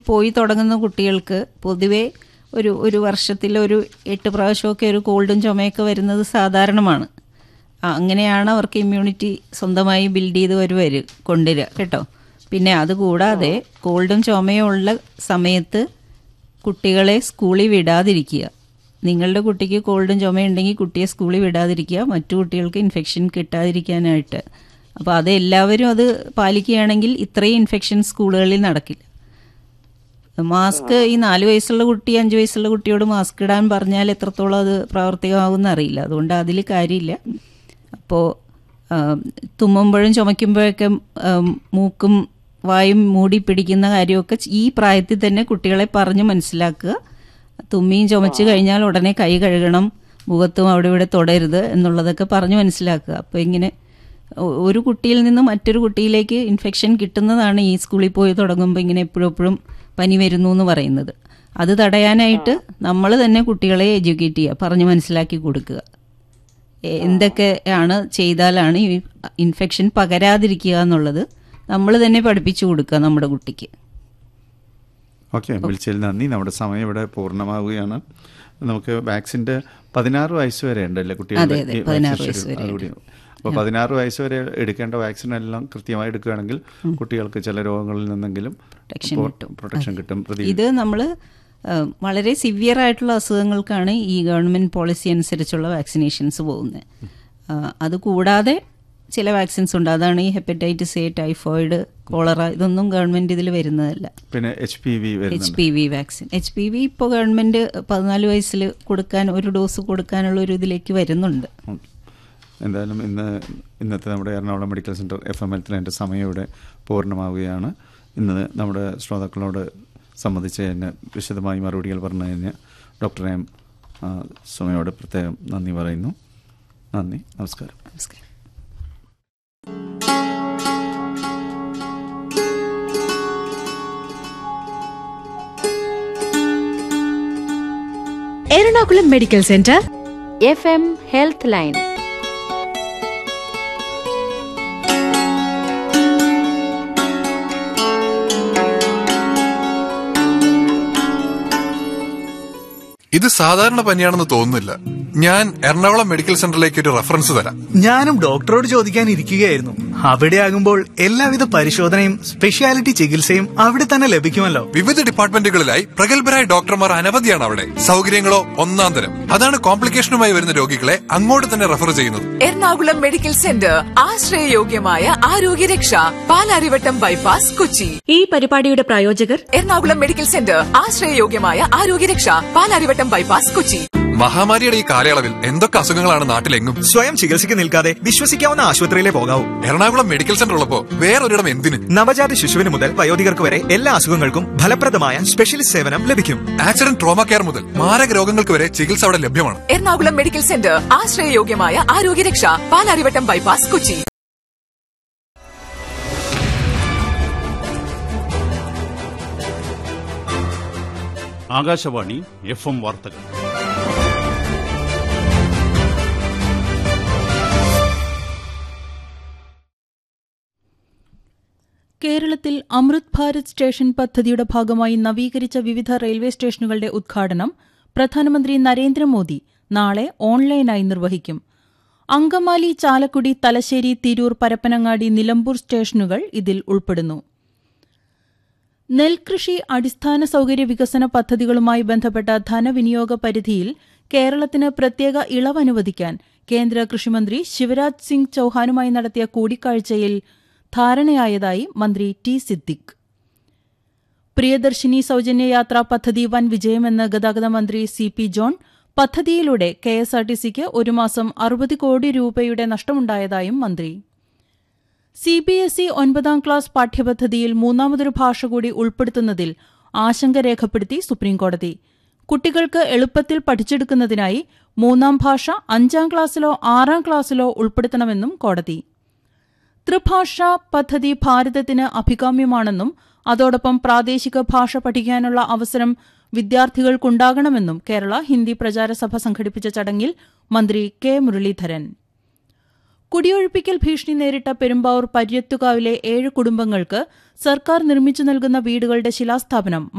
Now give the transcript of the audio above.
പോയി തുടങ്ങുന്ന കുട്ടികൾക്ക് പൊതുവേ ഒരു ഒരു വർഷത്തിൽ ഒരു എട്ട് പ്രാവശ്യമൊക്കെ ഒരു കോൾഡും ചുമയൊക്കെ വരുന്നത് സാധാരണമാണ് ആ, അങ്ങനെയാണ് അവർക്ക് ഇമ്മ്യൂണിറ്റി സ്വന്തമായി ബിൽഡ് ചെയ്ത് ഒരു വരും കൊണ്ടുവരിക കേട്ടോ പിന്നെ അതുകൂടാതെ കോൾഡും ചുമയും ഉള്ള സമയത്ത് കുട്ടികളെ സ്കൂളിൽ വിടാതിരിക്കുക നിങ്ങളുടെ കുട്ടിക്ക് കോൾഡും ചുമയുണ്ടെങ്കിൽ കുട്ടിയെ സ്കൂളിൽ വിടാതിരിക്കുക മറ്റു കുട്ടികൾക്ക് ഇൻഫെക്ഷൻ കിട്ടാതിരിക്കാനായിട്ട് അപ്പോൾ അത് എല്ലാവരും അത് പാലിക്കുകയാണെങ്കിൽ ഇത്രയും ഇൻഫെക്ഷൻ സ്കൂളുകളിൽ നടക്കില്ല മാസ്ക് ഈ നാല് വയസ്സുള്ള കുട്ടി അഞ്ച് വയസ്സുള്ള കുട്ടിയോട് മാസ്ക് ഇടാൻ പറഞ്ഞാൽ എത്രത്തോളം അത് പ്രാവർത്തികമാകുമെന്ന് അറിയില്ല അതുകൊണ്ട് അതിൽ കാര്യമില്ല അപ്പോൾ തുമ്മുമ്പോഴും ചുമയ്ക്കുമ്പോഴൊക്കെ ആം, മൂക്കും വായും മൂടി പിടിക്കുന്ന കാര്യമൊക്കെ ഈ പ്രായത്തിൽ തന്നെ കുട്ടികളെ പറഞ്ഞ് മനസ്സിലാക്കുക തുമ്മിയും ചുമച്ച് കഴിഞ്ഞാൽ ഉടനെ കൈ കഴുകണം മുഖത്തും അവിടെ ഇവിടെ തൊടരുത് എന്നുള്ളതൊക്കെ പറഞ്ഞ് മനസ്സിലാക്കുക അപ്പോൾ ഇങ്ങനെ ഒ- ഒരു കുട്ടിയിൽ നിന്ന് മറ്റൊരു കുട്ടിയിലേക്ക് ഇൻഫെക്ഷൻ കിട്ടുന്നതാണ് ഈ സ്കൂളിൽ പോയി തുടങ്ങുമ്പോൾ ഇങ്ങനെ എപ്പോഴും എപ്പോഴും പനി വരുന്നു എന്ന് പറയുന്നത് അത് തടയാനായിട്ട് നമ്മൾ തന്നെ കുട്ടികളെ എഡ്യൂക്കേറ്റ് ചെയ്യുക പറഞ്ഞ് മനസ്സിലാക്കി കൊടുക്കുക എ- എന്തൊക്കെയാണ് ചെയ്താലാണ് ഈ ഇൻഫെക്ഷൻ പകരാതിരിക്കുക എന്നുള്ളത് നമ്മൾ തന്നെ പഠിപ്പിച്ചു കൊടുക്കുക നമ്മുടെ കുട്ടിക്ക് ഓക്കെ വിളിച്ചതിൽ നന്ദി നമ്മുടെ സമയം ഇവിടെ പൂർണ്ണമാവുകയാണ് നമുക്ക് വാക്സിൻ്റെ പതിനാറ് വയസ്സ് വരെ ഉണ്ടല്ലേ അതെ, അതെ, ഈ 16 വാക്സിൻ വയസ്സ് വരെ അതുകൂടി അപ്പോൾ പതിനാറ് വയസ്സ് വരെ എടുക്കേണ്ട വാക്സിൻ എല്ലാം കൃത്യമായി എടുക്കുകയാണെങ്കിൽ കുട്ടികൾക്ക് ചില രോഗങ്ങളിൽ നിന്നെങ്കിലും Protection ഇപ്പോൾ കിട്ടും. പ്രൊട്ടക്ഷൻ കിട്ടും പ്രതി ഇത് നമ്മൾ വളരെ സിവിയർ ആയിട്ടുള്ള അസുഖങ്ങൾക്കാണ് ഈ ഗവൺമെൻറ് പോളിസി അനുസരിച്ചുള്ള വാക്സിനേഷൻസ് പോകുന്നത് അത് കൂടാതെ ചില വാക്സിൻസ് ഉണ്ട് അതാണ് ഈ ഹെപ്പറ്റൈറ്റിസ് എ ടൈഫോയിഡ് കോളറ ഇതൊന്നും ഗവൺമെൻറ് ഇതിൽ വരുന്നതല്ല പിന്നെ എച്ച് പി വി എച്ച് വരുന്നുണ്ട് P V vaccine H P V ഇപ്പോൾ ഗവൺമെൻറ് പതിനാല് വയസ്സിൽ കൊടുക്കാൻ ഒരു ഡോസ് കൊടുക്കാനുള്ള ഒരു ഇതിലേക്ക് വരുന്നുണ്ട് ഓക്കെ. എന്തായാലും ഇന്ന് ഇന്നത്തെ നമ്മുടെ Ernakulam medical centre F M എൽത്തിൽ എൻ്റെ സമയം ഇവിടെ പൂർണ്ണമാവുകയാണ് ഇന്ന് നമ്മുടെ ശ്രോതാക്കളോട് സംബന്ധിച്ചതിന് വിശദമായി മറുപടികൾ പറഞ്ഞതിന് ഡോക്ടർ എം ആ, സുമയോട് പ്രത്യേകം നന്ദി പറയുന്നു നന്ദി നമസ്കാരം നമസ്കാരം Ernakulam medical centre F M health line ഇത് സാധാരണ പനിയാണെന്ന് തോന്നുന്നില്ല ഞാൻ എറണാകുളം മെഡിക്കൽ സെന്ററിലേക്ക് ഒരു റെഫറൻസ് തരാം ഞാനും ഡോക്ടറോട് ചോദിക്കാൻ ഇരിക്കുകയായിരുന്നു അവിടെ ആകുമ്പോൾ എല്ലാവിധ പരിശോധനയും സ്പെഷ്യാലിറ്റി ചികിത്സയും അവിടെ തന്നെ ലഭിക്കുമല്ലോ വിവിധ ഡിപ്പാർട്ട്മെന്റുകളിലായി പ്രഗത്ഭരായ ഡോക്ടർമാർ അനവധിയാണ് അവിടെ സൗകര്യങ്ങളോ ഒന്നാം തരം അതാണ് കോംപ്ലിക്കേഷനുമായി വരുന്ന രോഗികളെ അങ്ങോട്ട് തന്നെ റെഫർ ചെയ്യുന്നത് എറണാകുളം മെഡിക്കൽ സെന്റർ ആശ്രയയോഗ്യമായ ആരോഗ്യരക്ഷ പാലാരിവട്ടം ബൈപ്പാസ് കൊച്ചി ഈ പരിപാടിയുടെ പ്രായോജകർ എറണാകുളം മെഡിക്കൽ സെന്റർ ആശ്രയയോഗ്യമായ ആരോഗ്യരക്ഷ പാലാരിവട്ടം ബൈപ്പാസ് കൊച്ചി മഹാമാരിയുടെ ഈ കാലയളവിൽ എന്തൊക്കെ അസുഖങ്ങളാണ് നാട്ടിലെങ്ങും സ്വയം ചികിത്സയ്ക്ക് നിൽക്കാതെ വിശ്വസിക്കാവുന്ന ആശുപത്രിയിലെ പോകാവൂ എറണാകുളം മെഡിക്കൽ സെന്റർ ഉള്ളപ്പോ വേറൊരിടം എന്തിന് നവജാത ശിശുവിന് മുതൽ വയോധികർക്ക് വരെ എല്ലാ അസുഖങ്ങൾക്കും ഫലപ്രദമായ സ്പെഷ്യലിസ്റ്റ് സേവനം ലഭിക്കും ആക്സിഡന്റ് ട്രോമ കെയർ മുതൽ മാരക രോഗങ്ങൾക്ക് വരെ ചികിത്സ അവിടെ ലഭ്യമാണ് എറണാകുളം മെഡിക്കൽ സെന്റർ ആശ്രയയോഗ്യമായ ആരോഗ്യരക്ഷ Palarivattom bypass Kochi Akashvani F M വാർത്തകൾ കേരളത്തിൽ അമൃത് ഭാരത് സ്റ്റേഷൻ പദ്ധതിയുടെ ഭാഗമായി നവീകരിച്ച വിവിധ റെയിൽവേ സ്റ്റേഷനുകളുടെ ഉദ്ഘാടനം പ്രധാനമന്ത്രി നരേന്ദ്രമോദി നാളെ ഓൺലൈനായി നിർവഹിക്കും അങ്കമാലി ചാലക്കുടി തലശ്ശേരി തിരൂർ പരപ്പനങ്ങാടി നിലമ്പൂർ സ്റ്റേഷനുകൾ ഇതിൽ ഉൾപ്പെടുന്നു നെൽകൃഷി അടിസ്ഥാന സൗകര്യ വികസന പദ്ധതികളുമായി ബന്ധപ്പെട്ട ധനവിനിയോഗ പരിധിയിൽ കേരളത്തിന് പ്രത്യേക ഇളവ് അനുവദിക്കാൻ കേന്ദ്ര കൃഷിമന്ത്രി ശിവരാജ് സിംഗ് ചൌഹാനുമായി നടത്തിയ കൂടിക്കാഴ്ചയിൽ ധാരണയായതായി മന്ത്രി ടി സിദ്ദിഖ് പ്രിയദർശിനി സൗജന്യ യാത്രാ പദ്ധതി വൻ വിജയമെന്ന് ഗതാഗത മന്ത്രി സി പി ജോൺ പദ്ധതിയിലൂടെ കെ എസ് ആർ ടി സിക്ക് ഒരു മാസം അറുപത് കോടി രൂപയുടെ നഷ്ടമുണ്ടായതായും മന്ത്രി സി ബി എസ് ഇ ഒൻപതാം ക്ലാസ് പാഠ്യപദ്ധതിയിൽ മൂന്നാമതൊരു ഭാഷ കൂടി ഉൾപ്പെടുത്തുന്നതിൽ ആശങ്ക രേഖപ്പെടുത്തി സുപ്രീംകോടതി കുട്ടികൾക്ക് എളുപ്പത്തിൽ പഠിച്ചെടുക്കുന്നതിനായി മൂന്നാം ഭാഷ അഞ്ചാം ക്ലാസ്സിലോ ആറാം ക്ലാസ്സിലോ ഉൾപ്പെടുത്തണമെന്നും കോടതി ത്രിഭാഷാ പദ്ധതി ഭാരതത്തിന് അഭികാമ്യമാണെന്നും അതോടൊപ്പം പ്രാദേശിക ഭാഷ പഠിക്കാനുള്ള അവസരം വിദ്യാർത്ഥികൾക്കുണ്ടാകണമെന്നും കേരള ഹിന്ദി പ്രചാരസഭ സംഘടിപ്പിച്ച ചടങ്ങിൽ മന്ത്രി കെ മുരളീധരൻ കുടിയൊഴിപ്പിക്കൽ ഭീഷണി നേരിട്ട പെരുമ്പാവൂർ പര്യത്തുകാവിലെ ഏഴ് കുടുംബങ്ങൾക്ക് സർക്കാർ നിർമ്മിച്ചു നൽകുന്ന വീടുകളുടെ ശിലാസ്ഥാപനം